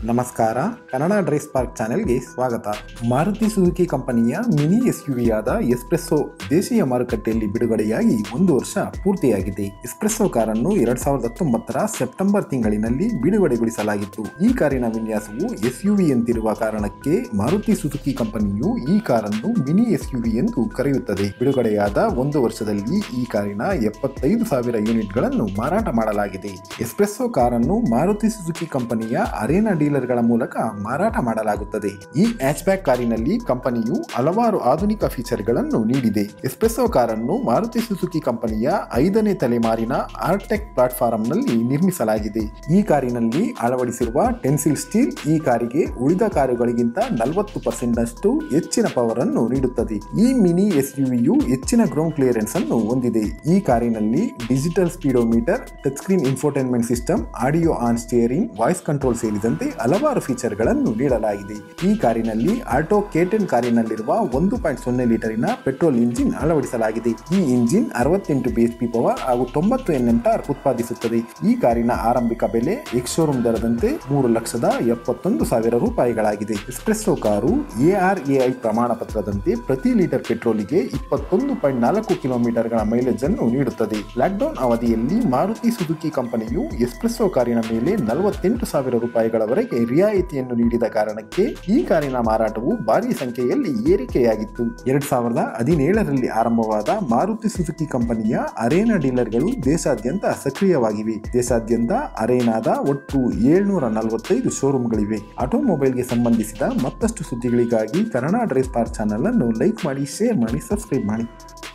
ನಮಸ್ಕಾರ Kannada DriveSpark ಚಾನೆಲ್ಗೆ ಸ್ವಾಗತ ಮಾರುತಿ ಸುಜುಕಿ ಕಂಪನಿಯ ಮಿನಿ ಎಸ್ ಯುವಿಯಾದ ಎಸ್ಪ್ರೆಸ್ಸೋ ದೇಶೀಯ ಮಾರುಕಟ್ಟೆಯಲ್ಲಿ ಬಿಡುಗಡೆಯಾಗಿ ಒಂದು ವರ್ಷ ಪೂರ್ತಿಯಾಗಿದೆ ಎಸ್ಪ್ರೆಸ್ಸೋ ಕಾರನ್ನು ಎರಡ್ ಸಾವಿರದ ಹತ್ತೊಂಬತ್ತರ ಸೆಪ್ಟೆಂಬರ್ ತಿಂಗಳಿನಲ್ಲಿ ಬಿಡುಗಡೆಗೊಳಿಸಲಾಗಿತ್ತು ಈ ಕಾರಿನ ವಿನ್ಯಾಸವು ಎಸ್ ಯುವಿ ಎಂತಿರುವ ಕಾರಣಕ್ಕೆ ಮಾರುತಿ ಸುಜುಕಿ ಕಂಪನಿಯು ಈ ಕಾರನ್ನು ಮಿನಿ ಎಸ್ ಯುವಿ ಎಂದು ಕರೆಯುತ್ತದೆ ಬಿಡುಗಡೆಯಾದ ಒಂದು ವರ್ಷದಲ್ಲಿ ಈ ಕಾರಿನ ಎಪ್ಪತ್ತೈದು ಸಾವಿರ ಯೂನಿಟ್ಗಳನ್ನು ಮಾರಾಟ ಮಾಡಲಾಗಿದೆ ಎಸ್ಪ್ರೆಸ್ಸೋ ಕಾರನ್ನು ಮಾರುತಿ ಸುಜುಕಿ ಕಂಪನಿಯ ಅರೇನಾ ಡೀಲರ್ಗಳ ಮೂಲಕ ಮಾರಾಟ ಮಾಡಲಾಗುತ್ತದೆ ಈ ಹ್ಯಾಚ್ಬ್ಯಾಕ್ ಕಾರಿನಲ್ಲಿ ಕಂಪನಿಯು ಹಲವಾರು ಆಧುನಿಕ ಫೀಚರ್ಗಳನ್ನು ನೀಡಿದೆ ಎಸ್ಪ್ರೆಸ್ಸೋ ಕಾರನ್ನು ಮಾರುತಿ ಸುಜುಕಿ ಕಂಪನಿಯ ಐದನೇ ತಲೆಮಾರಿನ ಆರ್ಟೆಕ್ ಪ್ಲಾಟ್ಫಾರ್ಮ್ನಲ್ಲಿ ನಿರ್ಮಿಸಲಾಗಿದೆ ಈ ಕಾರಿನಲ್ಲಿ ಅಳವಡಿಸಿರುವ ಟೆನ್ಸಿಲ್ ಸ್ಟೀಲ್ ಈ ಕಾರಿಗೆ ಉಳಿದ ಕಾರುಗಳಿಗಿಂತ ನಲವತ್ತು ಪರ್ಸೆಂಟ್ ನಷ್ಟು ಹೆಚ್ಚಿನ ಪವರ್ ಅನ್ನು ನೀಡುತ್ತದೆ ಈ ಮಿನಿ ಎಸ್ ಯು ಹೆಚ್ಚಿನ ಗ್ರೌಂಡ್ ಕ್ಲಿಯರೆನ್ಸ್ ಅನ್ನು ಹೊಂದಿದೆ ಈ ಕಾರಿನಲ್ಲಿ digital speedometer touch screen infotainment system audio on steering voice control ಸೇರಿದಂತೆ ಹಲವಾರು ಫೀಚರ್ಗಳನ್ನು ನೀಡಲಾಗಿದೆ ಈ ಕಾರಿನಲ್ಲಿ ಆಲ್ಟೋ ಕೇಟೆನ್ ಕಾರಿನಲ್ಲಿರುವ ಒಂದು ಪಾಯಿಂಟ್ ಸೊನ್ನೆ ಲೀಟರಿನ ಪೆಟ್ರೋಲ್ ಇಂಜಿನ್ ಅಳವಡಿಸಲಾಗಿದೆ ಈ ಇಂಜಿನ್ ಅರವತ್ತೆಂಟು ಬಿಎಚ್ಪಿ ಪವರ್ ಹಾಗೂ ತೊಂಬತ್ತು ಎನ್ಎಂ ಟಾರ್ ಉತ್ಪಾದಿಸುತ್ತದೆ ಈ ಕಾರಿನ ಆರಂಭಿಕ ಬೆಲೆ ಎಕ್ಸ್ ಶೋರೂಮ್ ದರದಂತೆ ಮೂರು ಲಕ್ಷದ ಎಪ್ಪತ್ತೊಂದು ಸಾವಿರ ರೂಪಾಯಿಗಳಾಗಿದೆ ಎಸ್ಪ್ರೆಸ್ಸೋ ಕಾರು ಎಆರ್ಎಐ ಪ್ರಮಾಣ ಪತ್ರದಂತೆ ಪ್ರತಿ ಲೀಟರ್ ಪೆಟ್ರೋಲಿಗೆ ಇಪ್ಪತ್ತೊಂದು ಪಾಯಿಂಟ್ ನಾಲ್ಕು ಕಿಲೋಮೀಟರ್ಗಳ ಮೈಲೇಜ್ ಅನ್ನು ನೀಡುತ್ತದೆ ಲಾಕ್ಡೌನ್ ಅವಧಿಯಲ್ಲಿ ಮಾರುತಿ ಸುಜುಕಿ ಕಂಪನಿಯು ಎಸ್ಪ್ರೆಸ್ಸೋ ಕಾರಿನ ಮೇಲೆ ನಲವತ್ತೆಂಟು ಸಾವಿರ ರೂಪಾಯಿಗಳವರೆಗೆ ರಿಯಾಯಿತಿಯನ್ನು ನೀಡಿದ ಕಾರಣಕ್ಕೆ ಈ ಕಾರಿನ ಮಾರಾಟವು ಭಾರಿ ಸಂಖ್ಯೆಯಲ್ಲಿ ಏರಿಕೆಯಾಗಿತ್ತು ಎರಡ್ ಸಾವಿರದ ಹದಿನೇಳರಲ್ಲಿ ಆರಂಭವಾದ ಮಾರುತಿ ಸುಜುಕಿ ಕಂಪನಿಯ ಅರೇನಾ ಡೀಲರ್ಗಳು ದೇಶಾದ್ಯಂತ ಸಕ್ರಿಯವಾಗಿವೆ ದೇಶಾದ್ಯಂತ ಅರೇನಾದ ಒಟ್ಟು ಏಳ್ನೂರ ನಲವತ್ತೈದು ಶೋರೂಮ್ಗಳಿವೆ ಆಟೋಮೊಬೈಲ್ಗೆ ಸಂಬಂಧಿಸಿದ ಮತ್ತಷ್ಟು ಸುದ್ದಿಗಳಿಗಾಗಿ ಕನ್ನಡ ಡ್ರೈಸ್ ಪಾರ್ಕ್ ಚಾನಲ್ ಅನ್ನು ಲೈಕ್ ಮಾಡಿ ಶೇರ್ ಮಾಡಿ ಸಬ್ಸ್ಕ್ರೈಬ್ ಮಾಡಿ